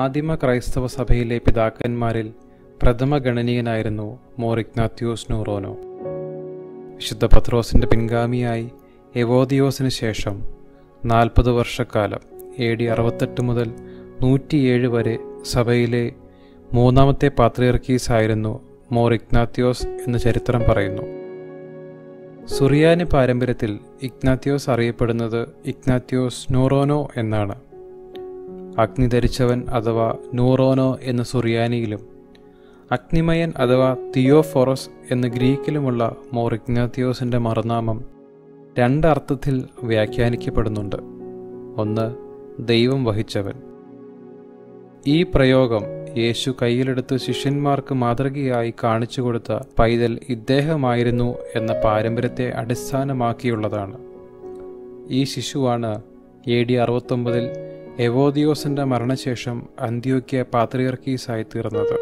ആദിമ ക്രൈസ്തവ സഭയിലെ പിതാക്കന്മാരിൽ പ്രഥമ ഗണനീയനായിരുന്നു മോർ ഇഗ്നാത്യോസ് നൂറോനോ വിശുദ്ധ പത്രോസിൻ്റെ പിൻഗാമിയായി എവോദിയോസിന് ശേഷം നാൽപ്പത് വർഷക്കാലം എ ഡി അറുപത്തെട്ട് മുതൽ നൂറ്റിയേഴ് വരെ സഭയിലെ മൂന്നാമത്തെ പാത്രിയർക്കീസ് ആയിരുന്നു മോർ ഇഗ്നാത്യോസ് എന്ന് ചരിത്രം പറയുന്നു സുറിയാനി പാരമ്പര്യത്തിൽ ഇഗ്നാത്യോസ് അറിയപ്പെടുന്നത് ഇഗ്നാത്യോസ് നൂറോനോ എന്നാണ് അഗ്നി ധരിച്ചവൻ അഥവാ നൂറോനോ എന്ന സുറിയാനിയിലും അഗ്നിമയൻ അഥവാ തിയോഫോറസ് എന്ന ഗ്രീക്കിലുമുള്ള മോർ ഇഗ്നാത്യോസിൻ്റെ മറുനാമം രണ്ടർത്ഥത്തിൽ വ്യാഖ്യാനിക്കപ്പെടുന്നുണ്ട് ഒന്ന് ദൈവം വഹിച്ചവൻ ഈ പ്രയോഗം യേശു കയ്യിലെടുത്ത് ശിഷ്യന്മാർക്ക് മാതൃകയായി കാണിച്ചു കൊടുത്ത പൈതൽ ഇദ്ദേഹമായിരുന്നു എന്ന പാരമ്പര്യത്തെ അടിസ്ഥാനമാക്കിയുള്ളതാണ് ഈ ശിശുവാണ് എ ഡി അറുപത്തൊമ്പതിൽ എവോദിയോസിന്റെ മരണശേഷം അന്ത്യോക്യ പാത്രിയർക്കീസായി തീർന്നത്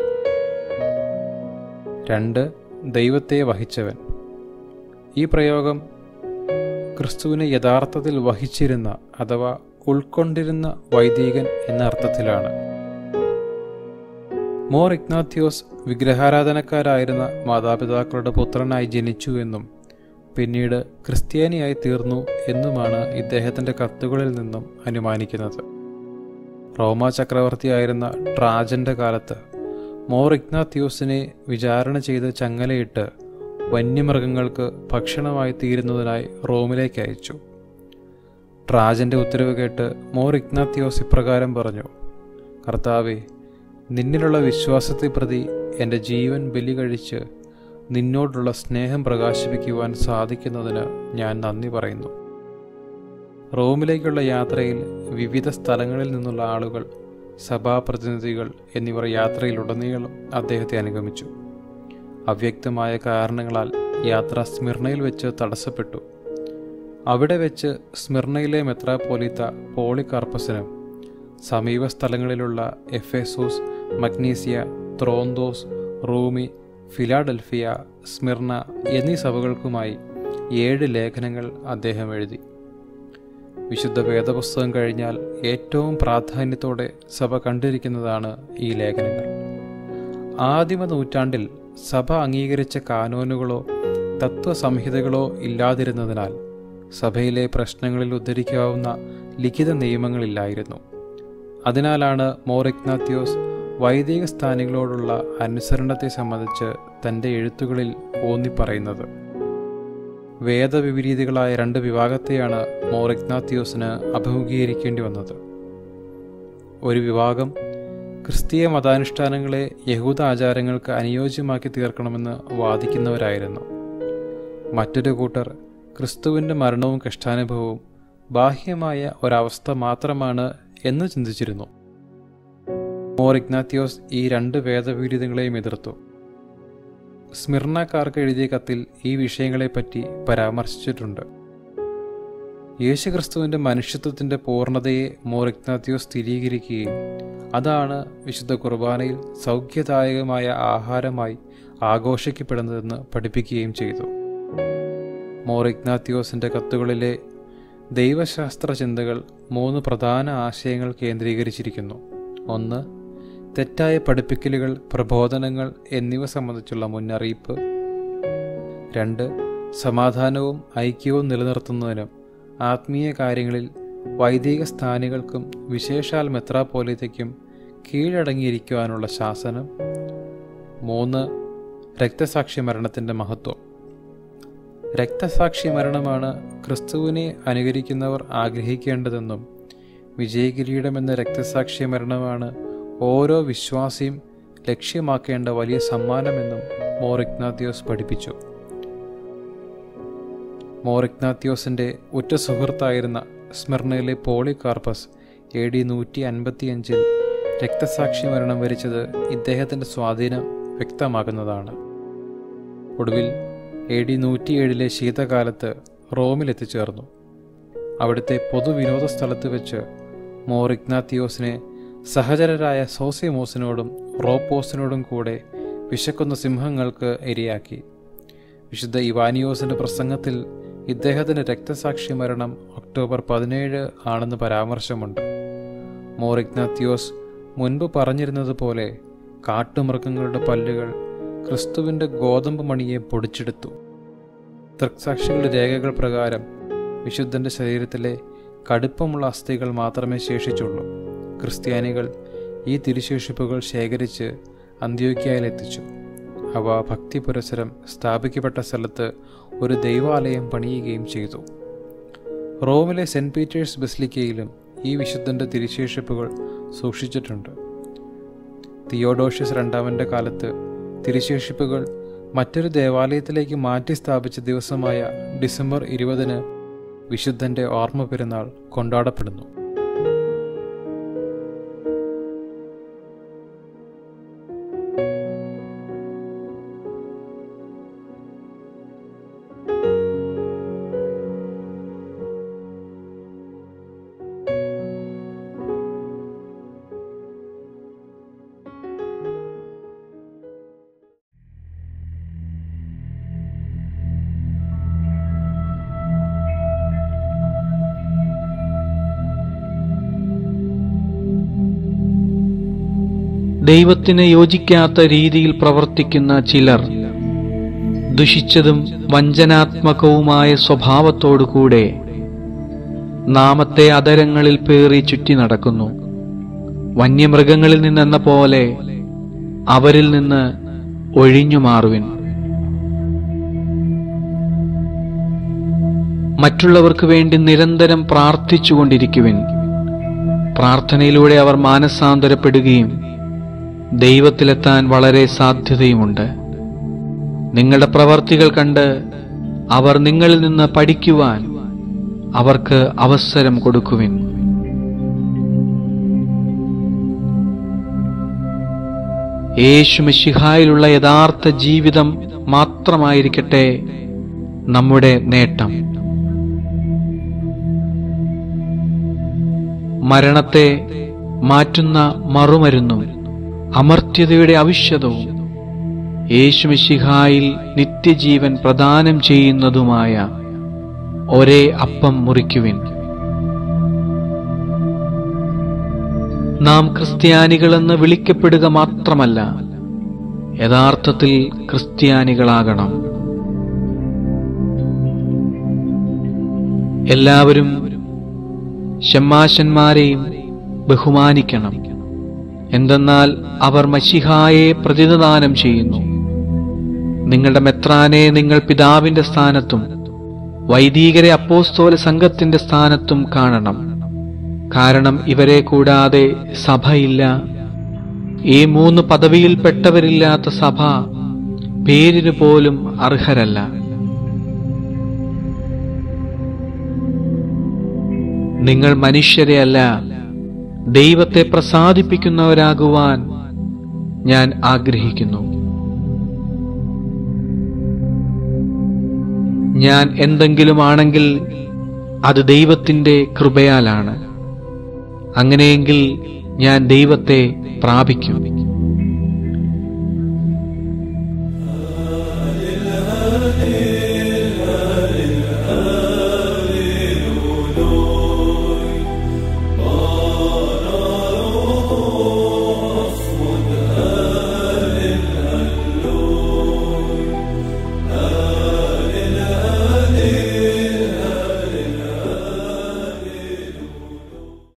രണ്ട് ദൈവത്തെ വഹിച്ചവൻ ഈ പ്രയോഗം ക്രിസ്തുവിനെ യഥാർത്ഥത്തിൽ വഹിച്ചിരുന്ന അഥവാ ഉൾക്കൊണ്ടിരുന്ന വൈദികൻ എന്ന അർത്ഥത്തിലാണ് മോർ ഇഗ്നാത്യോസ് വിഗ്രഹാരാധനക്കാരായിരുന്ന മാതാപിതാക്കളുടെ പുത്രനായി ജനിച്ചു എന്നും പിന്നീട് ക്രിസ്ത്യാനിയായി തീർന്നു എന്നുമാണ് ഇദ്ദേഹത്തിൻ്റെ കത്തുകളിൽ നിന്നും അനുമാനിക്കുന്നത് റോമ ചക്രവർത്തിയായിരുന്ന ട്രാജന്റെ കാലത്ത് മോർ ഇഗ്നാത്യോസിനെ വിചാരണ ചെയ്ത് ചങ്ങലയിട്ട് വന്യമൃഗങ്ങൾക്ക് ഭക്ഷണമായി തീരുന്നതിനായി റോമിലേക്ക് അയച്ചു ട്രാജന്റെ ഉത്തരവ് കേട്ട് മോർ ഇഗ്നാത്യോസ് ഇപ്രകാരം പറഞ്ഞു കർത്താവെ നിന്നിലുള്ള വിശ്വാസത്തെ പ്രതി എൻ്റെ ജീവൻ ബലി കഴിച്ച് നിന്നോടുള്ള സ്നേഹം പ്രകാശിപ്പിക്കുവാൻ സാധിക്കുന്നതിന് ഞാൻ നന്ദി പറയുന്നു റോമിലേക്കുള്ള യാത്രയിൽ വിവിധ സ്ഥലങ്ങളിൽ നിന്നുള്ള ആളുകൾ സഭാപ്രതിനിധികൾ എന്നിവർ യാത്രയിലുടനീളം അദ്ദേഹത്തെ അനുഗമിച്ചു അവ്യക്തമായ കാരണങ്ങളാൽ യാത്ര സ്മിർണയിൽ വെച്ച് തടസ്സപ്പെട്ടു അവിടെ വെച്ച് സ്മിർണയിലെ മെത്രാപ്പോലിത്ത പോളികാർപ്പസിനും സമീപ സ്ഥലങ്ങളിലുള്ള എഫേസോസ് മഗ്നീസിയ ത്രോന്തോസ് റൂമി ഫിലാഡൽഫിയ സ്മിർണ എന്നീ സഭകൾക്കുമായി ഏഴ് ലേഖനങ്ങൾ അദ്ദേഹം എഴുതി വിശുദ്ധ വേദപുസ്തകം കഴിഞ്ഞാൽ ഏറ്റവും പ്രാധാന്യത്തോടെ സഭ കണ്ടിരിക്കുന്നതാണ് ഈ ലേഖനങ്ങൾ ആദിമ നൂറ്റാണ്ടിൽ സഭ അംഗീകരിച്ച കാനോനുകളോ തത്വസംഹിതകളോ ഇല്ലാതിരുന്നതിനാൽ സഭയിലെ പ്രശ്നങ്ങളിൽ ഉദ്ധരിക്കാവുന്ന ലിഖിത നിയമങ്ങളില്ലായിരുന്നു അതിനാലാണ് മോർ ഇഗ്നാത്യോസ് വൈദിക സ്ഥാനികളോടുള്ള അനുസരണത്തെ സംബന്ധിച്ച് തൻ്റെ എഴുത്തുകളിൽ ഊന്നിപ്പറയുന്നത് വേദവിപരീതികളായ രണ്ട് വിഭാഗത്തെയാണ് മോർ ഇഗ്നാത്യോസിന് അഭിമുഖീകരിക്കേണ്ടി വന്നത് ഒരു വിഭാഗം ക്രിസ്തീയ മതാനുഷ്ഠാനങ്ങളെ യഹൂദ ആചാരങ്ങൾക്ക് അനുയോജ്യമാക്കി തീർക്കണമെന്ന് വാദിക്കുന്നവരായിരുന്നു മറ്റൊരു കൂട്ടർ ക്രിസ്തുവിൻ്റെ മരണവും കഷ്ടാനുഭവവും ബാഹ്യമായ ഒരവസ്ഥ മാത്രമാണ് എന്ന് ചിന്തിച്ചിരുന്നു മോർ ഇഗ്നാത്യോസ് ഈ രണ്ട് വേദവിരുദ്ധങ്ങളെയും എതിർത്തു സ്മിർണക്കാർക്ക് എഴുതിയ കത്തിൽ ഈ വിഷയങ്ങളെപ്പറ്റി പരാമർശിച്ചിട്ടുണ്ട് യേശുക്രിസ്തുവിൻ്റെ മനുഷ്യത്വത്തിൻ്റെ പൂർണ്ണതയെ മോർ ഇഗ്നാത്യോസ് സ്ഥിരീകരിക്കുകയും അതാണ് വിശുദ്ധ കുർബാനയിൽ സൗഖ്യദായകമായ ആഹാരമായി ആഘോഷിക്കപ്പെടുന്നതെന്ന് പഠിപ്പിക്കുകയും ചെയ്തു മോർ ഇഗ്നാത്യോസിൻ്റെ കത്തുകളിലെ ദൈവശാസ്ത്ര ചിന്തകൾ മൂന്ന് പ്രധാന ആശയങ്ങൾ കേന്ദ്രീകരിച്ചിരിക്കുന്നു ഒന്ന് തെറ്റായ പഠിപ്പിക്കലുകൾ പ്രബോധനങ്ങൾ എന്നിവ സംബന്ധിച്ചുള്ള മുന്നറിയിപ്പ് രണ്ട് സമാധാനവും ഐക്യവും നിലനിർത്തുന്നതിനും ആത്മീയ കാര്യങ്ങളിൽ വൈദിക സ്ഥാനികൾക്കും വിശേഷാൽ മെത്രാപോലിത്തയ്ക്കും കീഴടങ്ങിയിരിക്കുവാനുള്ള ശാസനം മൂന്ന് രക്തസാക്ഷി മരണത്തിൻ്റെ മഹത്വം രക്തസാക്ഷി മരണമാണ് ക്രിസ്തുവിനെ അനുകരിക്കുന്നവർ ആഗ്രഹിക്കേണ്ടതെന്നും വിജയകിരീടം എന്ന രക്തസാക്ഷി മരണമാണ് ഓരോ വിശ്വാസിയും ലക്ഷ്യമാക്കേണ്ട വലിയ സമ്മാനമെന്നും മോർ ഇഗ്നാത്യോസ് പഠിപ്പിച്ചു മോർ ഇഗ്നാത്യോസിൻ്റെ ഉറ്റ സുഹൃത്തായിരുന്ന സ്മിർണയിലെ പോളികാർപ്പസ് എ ഡി നൂറ്റി അൻപത്തിയഞ്ചിൽ രക്തസാക്ഷി മരണം വരിച്ചത് ഇദ്ദേഹത്തിൻ്റെ സ്വാധീനം വ്യക്തമാകുന്നതാണ് ഒടുവിൽ എ ഡി നൂറ്റിയേഴിലെ ശീതകാലത്ത് റോമിലെത്തിച്ചേർന്നു അവിടുത്തെ പൊതുവിനോദ സ്ഥലത്ത് വെച്ച് മോർ ഇഗ്നാത്തിയോസിനെ സഹചരരായ സോസിയമോസിനോടും റോപ്പോസിനോടും കൂടെ വിശക്കുന്ന സിംഹങ്ങൾക്ക് ഇരയാക്കി വിശുദ്ധ ഇവാനിയോസിൻ്റെ പ്രസംഗത്തിൽ ഇദ്ദേഹത്തിൻ്റെ രക്തസാക്ഷി മരണം ഒക്ടോബർ പതിനേഴ് ആണെന്ന് പരാമർശമുണ്ട് മോർ ഇഗ്നാത്തിയോസ് മുൻപ് പറഞ്ഞിരുന്നത് പോലെ കാട്ടുമൃഗങ്ങളുടെ പല്ലുകൾ ക്രിസ്തുവിൻ്റെ ഗോതമ്പ് മണിയെ പൊടിച്ചെടുത്തു ദൃക്സാക്ഷികളുടെ രേഖകൾ പ്രകാരം വിശുദ്ധൻ്റെ ശരീരത്തിലെ കടുപ്പമുള്ള അസ്ഥികൾ മാത്രമേ ശേഷിച്ചുള്ളൂ ക്രിസ്ത്യാനികൾ ഈ തിരുശേഷിപ്പുകൾ ശേഖരിച്ച് അന്ത്യോക്യയിലെത്തിച്ചു അവ ഭക്തി പുരസരം സ്ഥാപിക്കപ്പെട്ട സ്ഥലത്ത് ഒരു ദൈവാലയം പണിയുകയും ചെയ്തു റോമിലെ സെൻറ് പീറ്റേഴ്സ് ബെസ്ലിക്കയിലും ഈ വിശുദ്ധൻ്റെ തിരുശേഷിപ്പുകൾ സൂക്ഷിച്ചിട്ടുണ്ട് തിയോഡോഷ്യസ് രണ്ടാമൻ്റെ കാലത്ത് തിരുശേഷിപ്പുകൾ മറ്റൊരു ദേവാലയത്തിലേക്ക് മാറ്റി സ്ഥാപിച്ച ദിവസമായ ഡിസംബർ ഇരുപതിന് വിശുദ്ധൻ്റെ ഓർമ്മ പെരുന്നാൾ കൊണ്ടാടപ്പെടുന്നു ദൈവത്തിന് യോജിക്കാത്ത രീതിയിൽ പ്രവർത്തിക്കുന്ന ചിലർ ദുഷിച്ചതും വഞ്ചനാത്മകവുമായ സ്വഭാവത്തോടുകൂടെ നാമത്തെ അതരങ്ങളിൽ പേറി ചുറ്റി നടക്കുന്നു വന്യമൃഗങ്ങളിൽ നിന്നെന്ന പോലെ അവരിൽ നിന്ന് ഒഴിഞ്ഞു മാറുവിൻ മറ്റുള്ളവർക്ക് വേണ്ടി നിരന്തരം പ്രാർത്ഥിച്ചുകൊണ്ടിരിക്കുവിൻ പ്രാർത്ഥനയിലൂടെ അവർ മാനസാന്തരപ്പെടുകയും ദൈവത്തിലെത്താൻ വളരെ സാധ്യതയുമുണ്ട് നിങ്ങളുടെ പ്രവർത്തികൾ കണ്ട് അവർ നിങ്ങളിൽ നിന്ന് പഠിക്കുവാൻ അവർക്ക് അവസരം കൊടുക്കുവിൻ യേശുമിശിഹായിലുള്ള യഥാർത്ഥ ജീവിതം മാത്രമായിരിക്കട്ടെ നമ്മുടെ നേട്ടം മരണത്തെ മാറ്റുന്ന മറുമരുന്നും അമർത്യതയുടെ അവിശ്യതവും യേശുമിശിഹായിൽ നിത്യജീവൻ പ്രദാനം ചെയ്യുന്നതുമായ ഒരേ അപ്പം മുറിക്കുവിൻ നാം ക്രിസ്ത്യാനികളെന്ന് വിളിക്കപ്പെടുക മാത്രമല്ല യഥാർത്ഥത്തിൽ ക്രിസ്ത്യാനികളാകണം എല്ലാവരും ഷമ്മാശന്മാരെയും ബഹുമാനിക്കണം എന്തെന്നാൽ അവർ മഷിഹായെ പ്രതിനിധാനം ചെയ്യുന്നു നിങ്ങളുടെ മെത്രാനെ നിങ്ങൾ പിതാവിന്റെ സ്ഥാനത്തും വൈദികരെ അപ്പോസ്തോല സംഘത്തിന്റെ സ്ഥാനത്തും കാണണം കാരണം ഇവരെ കൂടാതെ സഭയില്ല ഈ മൂന്ന് പദവിയിൽപ്പെട്ടവരില്ലാത്ത സഭ പേരിന് പോലും അർഹരല്ല നിങ്ങൾ മനുഷ്യരെയല്ല ദൈവത്തെ പ്രസാദിപ്പിക്കുന്നവരാകുവാൻ ഞാൻ ആഗ്രഹിക്കുന്നു ഞാൻ എന്തെങ്കിലും ആണെങ്കിൽ അത് ദൈവത്തിന്റെ കൃപയാലാണ് അങ്ങനെയെങ്കിൽ ഞാൻ ദൈവത്തെ പ്രാപിക്കും